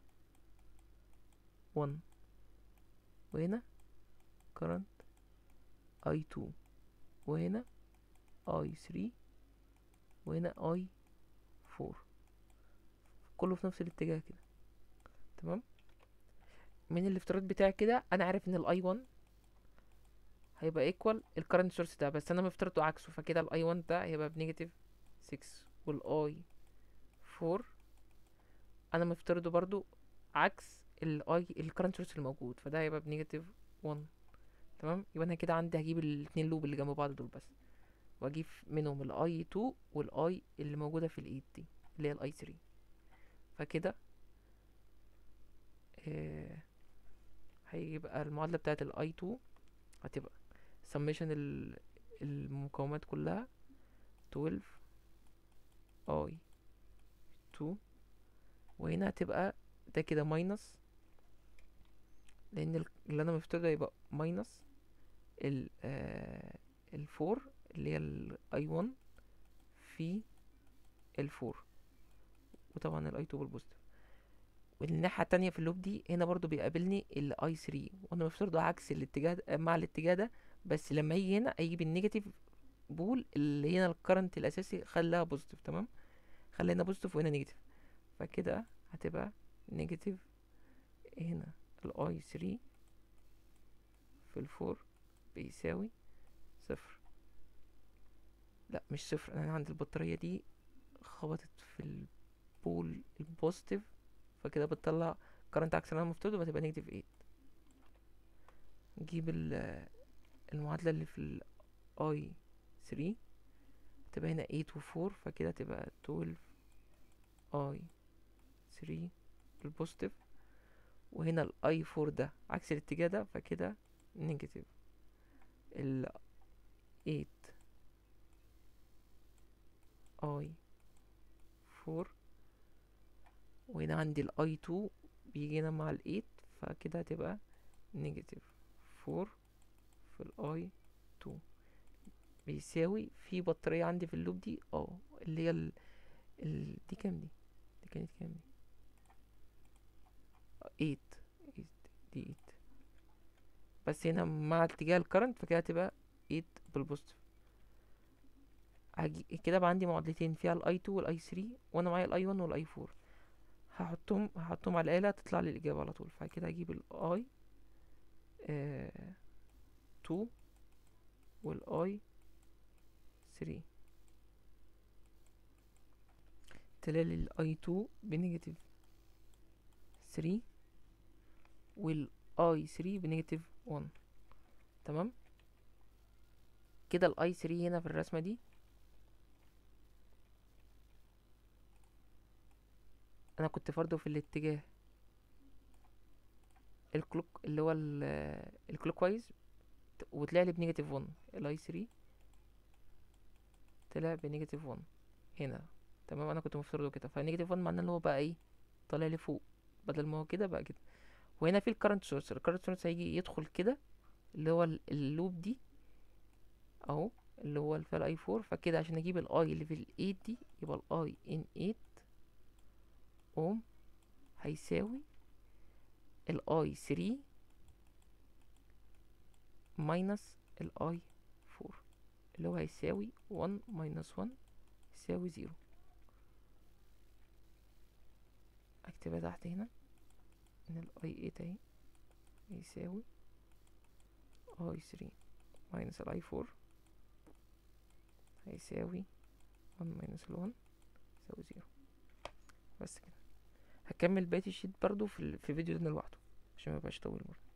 1 وهنا current I2 وهنا I3 وهنا I4 كله في نفس الاتجاه كده تمام من الافتراض بتاعي كده انا عارف ان الاي 1 هيبقى ايكوال الكرنت سورس ده بس انا مفترضه عكسه فكده الاي 1 ده هيبقى بنيجاتيف 6 والاي 4 انا مفترضه برضو عكس الاي الكرنت سورس الموجود فده هيبقى بنيجاتيف 1 تمام يبقى انا كده عندي هجيب الاتنين لوب اللي جنب بعض دول بس واجيب منهم الاي 2 والاي اللي موجوده في الايد دي اللي هي الاي 3 فكده آه هيبقى المعادله بتاعت الاي 2 هتبقى سميشن المقاومات كلها 12 اي 2 وهنا هتبقى ده كده ماينس لان ال- اللي انا مفترضه يبقى ماينس ال آه الفور اللي هي الاي 1 في الفور وطبعا الاي 2 بالبوزيتيف والناحية التانية في اللوب دي هنا برضو بيقابلني الاي 3 وانا مفترضه عكس الاتجاه ده- مع الاتجاه ده بس لما يجي هنا هيجي بالنيجاتيف بول اللي هنا الكرنت الاساسي خلاها بوزيتيف تمام خلى هنا بوزيتيف وهنا نيجاتيف فكده هتبقى نيجاتيف هنا الاي 3 في الفور بيساوي صفر لا مش صفر انا عندي البطارية دي خبطت في البول البوزيتيف فكده بتطلع كرنت عكس اللي انا مفترضه فتبقى نيجاتيف 8 نجيب ال- المعادلة اللي في ال I 3 تبقى هنا 8 و 4 فكده تبقى 12 I 3 البوزيتيف وهنا ال I 4 ده عكس الاتجاه ده فكده نيجاتيف ال 8 I 4 وهنا عندي ال I 2 بيجي هنا مع ال 8 فكده هتبقى نيجاتيف 4 في ال I 2 بيساوي في بطارية عندي في اللوب دي اه اللي هي ال... ال... دي كام دي دي كانت كام دي 8 8 دي 8 بس هنا مع اتجاه الكرنت فكده هتبقى 8 بالبوزيتيف هجي كده بقى عندي معادلتين فيها الاي 2 والاي 3 وانا معايا الاي 1 والاي 4 هحطهم هحطهم على الآلة تطلع لي الإجابة على طول فكده هجيب الاي 2 والاي 3 تلاقي الاي 2 بنيجاتيف 3 والاي 3 بنيجاتيف 1 تمام كده الاي 3 هنا في الرسمة دي انا كنت فرضه في الاتجاه الكلوك اللي هو الكلوك وايز وطلع لي بنيجاتيف 1 الاي 3 طلع بنيجاتيف 1 هنا تمام انا كنت مفترضه كده فنيجاتيف 1 معناه ان هو بقى ايه طالع لي فوق بدل ما هو كده بقى كده وهنا في الكرنت سورس الكرنت سورس هيجي يدخل كده اللي هو ال- اللوب دي اهو اللي هو اللي فيها الاي 4 فكده عشان اجيب الاي اللي في ال 8 دي يبقى الاي ان 8 اوم هيساوي الاي 3 ماينس الاي 4 اللي هو هيساوي 1 ماينس 1 يساوي 0 اكتبها تحت هنا ان الاي 8 اهي يساوي اي 3 ماينس الاي 4 هيساوي 1 ماينس ال 1 يساوي 0 بس كده هكمل بقية الشيت برضو في, ال... في فيديو ده لوحده عشان ميبقاش طويل برضه